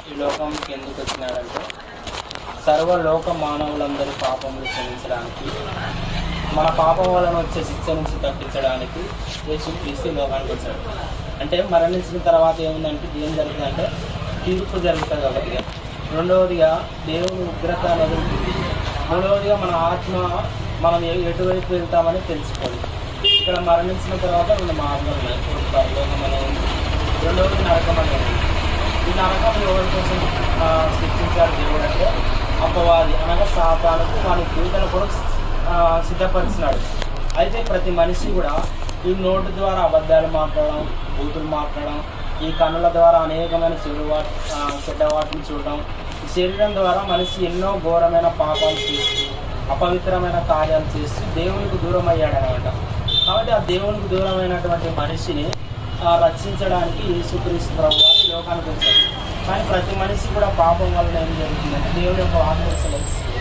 ఈ లోకంకి ఎందుకు వచ్చినాడంటే సర్వలోక మానవులందరి పాపములు క్షమించడానికి మన పాపం వలన వచ్చే శిక్ష నుంచి తప్పించడానికి యేసుక్రీస్తు ఈ లోకానికి వచ్చాడు అంటే మరణించిన తర్వాత ఏముందంటే ఏం జరుగుతుందంటే తీర్పు జరుగుతుంది ఒకటిగా రెండవదిగా దేవుని ఉగ్రత అనేది ఉంటుంది మూడవదిగా మన ఆత్మ మనం ఎ- ఎటువైపు వెళ్తామని తెలుసుకోవాలి ఇక్కడ మరణించిన తర్వాత రెండు మార్గాలు ఉన్నాయి ఒకటి పరలోకం అనేది ఉంది. రెండవది నరకం అనేది ఉంది. ఈ నరకం ఎవరి కోసం ఆ, సృష్టించాడు దేవుడు అంటే అపవాది అనగా సాతాలకు వాని దూతల కొరకు ఆ, సిద్ధపరిచినాడు అయితే ప్రతి మనిషి కూడా ఈ నోటు ద్వారా అబద్ధాలు మాట్లాడడం బూతులు మాట్లాడడం ఈ కన్నుల ద్వారా అనేకమైన చెడు వాటి ఆ, చెడ్డ వాటిని చూడడం ఈ శరీరం ద్వారా మనిషి ఎన్నో ఘోరమైన పాపాలు చేస్తూ అపవిత్రమైన కార్యాలు చేస్తూ దేవునికి దూరం అయ్యాడనమాట కాబట్టి ఆ దేవునికి దూరమైనటువంటి మనిషిని ఆ, రక్షించడానికి యేసుక్రీస్తు ప్రభు వారు ఈ లోకానికి వచ్చారు కానీ ప్రతి మనిషి కూడా పాపం వలన ఏం జరుగుతుందంటే దేవుని యొక్క ఆత్మలు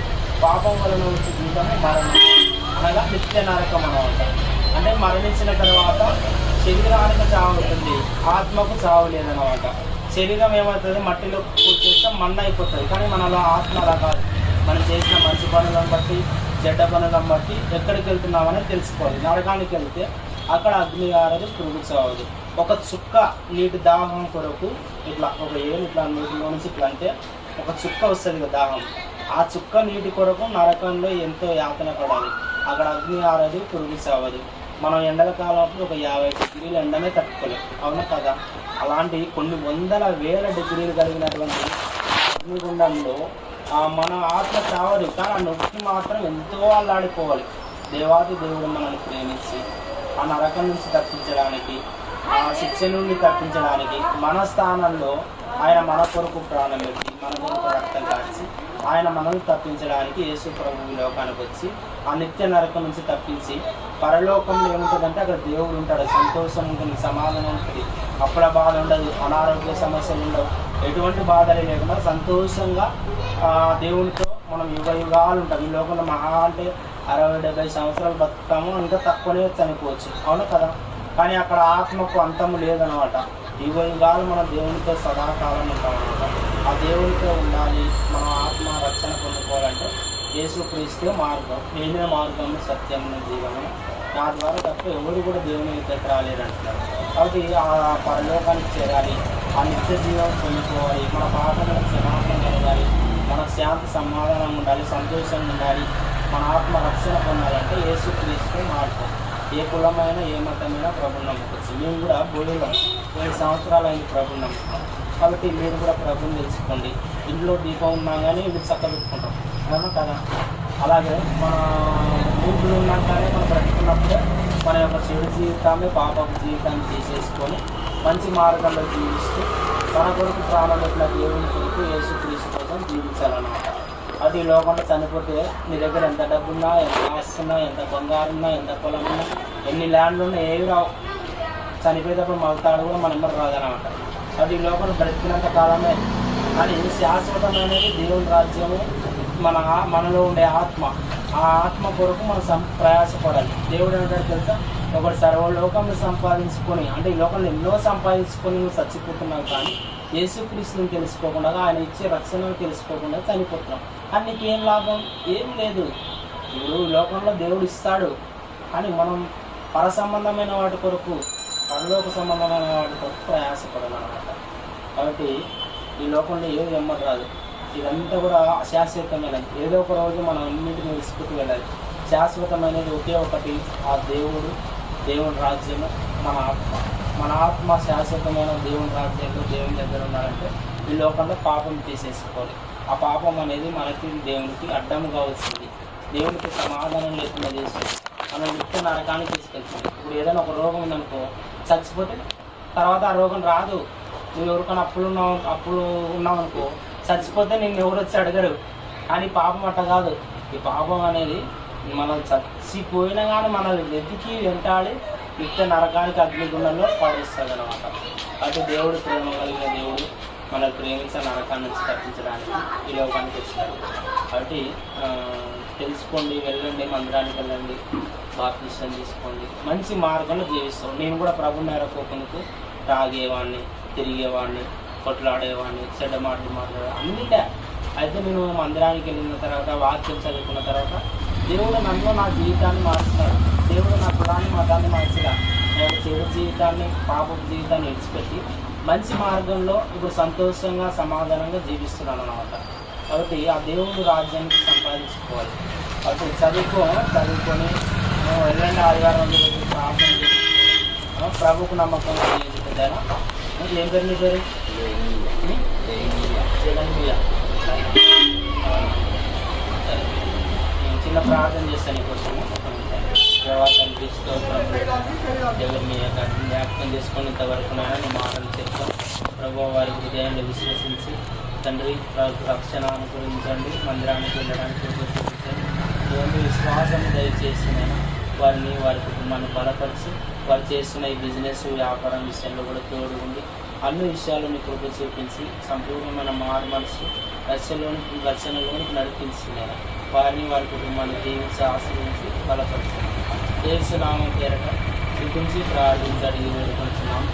పాపం వలన వచ్చే జీవితమే మరణం అనగా నిత్య నరకం అనమాట అంటే మరణించిన తర్వాత శరీరానికి చావు ఉంటుంది ఆత్మకు చావు లేదనమాట శరీరం ఏమవుతుంది మట్టిలో కూర్చేస్తే మన్న అయిపోతుంది కానీ మనలో ఆత్మ అలా కాదు మనం చేసిన మంచి పనులను బట్టి చెడ్డ పనులను బట్టి ఎక్కడికి వెళ్తున్నామని తెలుసుకోవాలి నరకానికి వెళ్తే అక్కడ అగ్ని ఆరదు పురుగు చావదు ఒక చుక్క నీటి దాహం కొరకు ఇట్లా ఒక ఏను ఇట్లా నీటిలో నుంచి ఇట్లా అంటే ఒక చుక్క వస్తుంది కదా దాహం ఆ చుక్క నీటి కొరకు నరకంలో ఎంతో యాతన పడాలి అక్కడ అగ్ని ఆరదు పురుగు చావదు మనం ఎండల కాలంలో ఒక యాభై డిగ్రీల ఎండనే తట్టుకోలేం అవునా కదా అలాంటి కొన్ని వందల వేల డిగ్రీలు కలిగినటువంటి అగ్నిగుండంలో ఆ మన ఆత్మ చావదు కానీ ఆ నొప్పి మాత్రం ఎంతో అల్లాడిపోవాలి దేవాది దేవుడు మనల్ని ప్రేమించి ఆ నరకం నుంచి తప్పించడానికి ఆ శిక్ష నుండి తప్పించడానికి మన స్థానంలో ఆయన మన కొరకు ప్రాణం పెట్టి మన కొరకు రక్తం కాచి ఆయన మనల్ని తప్పించడానికి యేసు ప్రభు ఈ లోకానికి వచ్చి ఆ నిత్య నరకం నుంచి తప్పించి పరలోకంలో ఏముంటుందంటే అక్కడ దేవుడు ఉంటాడు సంతోషం ఉంటుంది సమాధానం ఉంటుంది అప్పుల బాధ ఉండదు అనారోగ్య సమస్యలు ఉండవు ఎటువంటి బాధలు లేకుండా సంతోషంగా ఆ, దేవునితో మనం యుగ యుగాలు ఉంటాం ఈ లోకంలో మహా అంటే అరవై డెబ్బై సంవత్సరాలు బతుకుతాము ఇంకా తక్కువనే చనిపోవచ్చు అవును కదా కానీ అక్కడ ఆత్మకు అంతము లేదనమాట యుగ యుగాలు మన దేవునితో సదాకాలం ఉంటామన్నమాట ఆ దేవునితో ఉండాలి మన ఆత్మ రక్షణ పొందుకోవాలంటే యేసుక్రీస్తు మార్గం నేనే మార్గం సత్యం జీవనం నా ద్వారా తప్ప ఎవరు కూడా దేవుని దగ్గర రాలేరంటున్నారు కాబట్టి ఆ పరలోకానికి చేరాలి ఆ నిత్య జీవం పొందుకోవాలి మన పాపములకు క్షమాపణ కలగాలి మనకు శాంతి సమాధానం ఉండాలి సంతోషంగా ఉండాలి మన ఆత్మ రక్షణ పొందాలంటే యేసుక్రీస్తు మార్గం ఏ కులమైన ఏ మతమైనా ప్రభుని నమ్ముకోవచ్చు మేము కూడా బోడిలో ఏడు సంవత్సరాలు అయింది ప్రభుని నమ్ముకున్నాం కాబట్టి మీరు కూడా ప్రభుని తెలుసుకోండి ఇంట్లో దీపం ఉన్నా కానీ ఇల్లు చక్కబెట్టుకుంటాం అవునా కదా అలాగే మన ఊపిరి ఉన్నాకనే మనం బ్రతుకున్నప్పుడే మన యొక్క చెడు జీవితాన్ని పాపపు జీవితాన్ని తీసేసుకొని మంచి మార్గంలో జీవిస్తూ తన కొరకు ప్రాణం పెట్టిన దేవుని కొరకు యేసుక్రీస్తు కోసం జీవించాలన్నమాట అది ఈ లోకంలో చనిపోతే నీ దగ్గర ఎంత డబ్బున్నా ఎంత ఆస్తున్నా ఎంత బంగారం ఉన్నా ఎంత పొలం ఉన్నా ఎన్ని ల్యాండ్లు ఉన్నా ఏవి రావు చనిపోయేటప్పుడు మగతాడు కూడా మన ఎమ్మరు రాదనమాట అది ఈ లోకంలో బ్రతికినంత కాలమే కానీ శాశ్వతమైనది దేవుని రాజ్యము మన ఆ- మనలో ఉండే ఆత్మ ఆ ఆత్మ కొరకు మనం సం ప్రయాసపడాలి దేవుడు ఏంటంటే తెలుసా ఒకటి సర్వలోకంలో సంపాదించుకొని అంటే ఈ లోకంలో ఎన్నో సంపాదించుకొని నువ్వు చచ్చిపోతున్నావు కానీ యేసుక్రీస్తుని తెలుసుకోకుండా ఆయన ఇచ్చే రక్షణను తెలుసుకోకుండా చనిపోతున్నాం కానీ నీకు ఏం లాభం ఏం లేదు ఇప్పుడు ఈ లోకంలో దేవుడు ఇస్తాడు కానీ మనం పర సంబంధమైన వాటి కొరకు పరలోక సంబంధమైన వాటి కొరకు ప్రయాసపడాలన్నమాట కాబట్టి ఈ లోకంలో ఏది ఎమ్మటి రాదు ఇదంతా కూడా అశాశ్వతమైనది ఏదో ఒక రోజు మనం అన్నింటిని విసుకుతూ వెళ్ళాలి శాశ్వతమైనది ఒకే ఒకటి ఆ దేవుడు దేవుని రాజ్యము మన ఆత్మ మన ఆత్మ శాశ్వతమైన దేవుని రాజ్యంలో దేవుని దగ్గర ఉన్నారంటే ఈ లోకంలో పాపం తీసేసుకోవాలి ఆ పాపం అనేది మనకి దేవునికి అడ్డముగా వచ్చింది దేవునికి సమాధానం లేకుండా చేస్తుంది మనం నిత్య నరకానికి తీసుకెళ్తుంది ఇప్పుడు ఏదైనా ఒక రోగం ఉందనుకో చచ్చిపోతే తర్వాత ఆ రోగం రాదు నువ్వు ఎవరికైనా అప్పులు ఉన్నావు అప్పులు ఉన్నావు అనుకో చచ్చిపోతే నిన్ను ఎవరు వచ్చి అడగరు కానీ పాపం అట్ట కాదు ఈ పాపం అనేది మనం చచ్చిపోయినా కానీ మనల్ని వెతికి వెంటాడి నిత్య నరకానికి అగ్నిగుండంలో పాడేస్తాడు అనమాట కాబట్టి దేవుడు ప్రేమ కలిగిన దేవుడు మనల్ని ప్రేమించే నరకాన్ని నుంచి తప్పించడానికి ఈ లోకానికి వచ్చాడు కాబట్టి ఆ, తెలుసుకోండి వెళ్ళండి మందిరానికి వెళ్ళండి బాప్తిష్టం తీసుకోండి మంచి మార్గంలో జీవిస్తాం నేను కూడా ప్రభు మేరకోకుండా తాగేవాడిని తిరిగేవాడిని కొట్లాడేవాడిని చెడ్డ మాటలు మాట్లాడే అన్నిటే అయితే నేను మందిరానికి వెళ్ళిన తర్వాత వాక్యం చదువుకున్న తర్వాత దేవుడు నన్ను నా జీవితాన్ని మార్చుతాడు దేవుడు నా కులాన్ని మతాన్ని మార్చిలా నేను చెడు జీవితాన్ని పాపపు జీవితాన్ని విడిచిపెట్టి మంచి మార్గంలో ఇప్పుడు సంతోషంగా సమాధానంగా జీవిస్తున్నాను అనమాట కాబట్టి ఆ దేవుడు రాజ్యానికి సంపాదించుకోవాలి కాబట్టి చదువుకో చదువుకొని నువ్వు వెళ్ళండి ఆదివారం రోజు ప్రార్థన చేసి, ఆ, ప్రభుకు నమ్మకంగా జీవించారా ఏం పేరు నీ పేరు ఉం? జగన్ బియ్య సరే. నేను చిన్న ప్రార్థన చేస్తాను నీకోసము దేవాసం క్రీస్తు దేవుని మీ యొక్క జ్ఞాపకం చేసుకొని ఇంతవరకు నాయన నీ మాటలు చెప్తాం ప్రభు వారి హృదయాన్ని విశ్వసించి తండ్రి ర- రక్షణ అనుగ్రహించండి మందిరానికి వెళ్ళడానికి కృప చూపించండి దేవుని విశ్వాసం దయచేసి నేను వారిని వారి కుటుంబాన్ని బలపరిచి వారు చేస్తున్న ఈ బిజినెస్ వ్యాపారం విషయంలో కూడా తోడు ఉండి అన్ని విషయాలు మీ కృప చూపించి సంపూర్ణమైన మారు మనసు రచనలోనికి రచనలోనికి నడిపించి నేను వారిని వారి కుటుంబాన్ని దీవించి ఆశ్రయించి బలపరుచున్నాను దేశనామం పేరట చూపించి ప్రార్థించి అడిగి వేడుకొచ్చున్నాం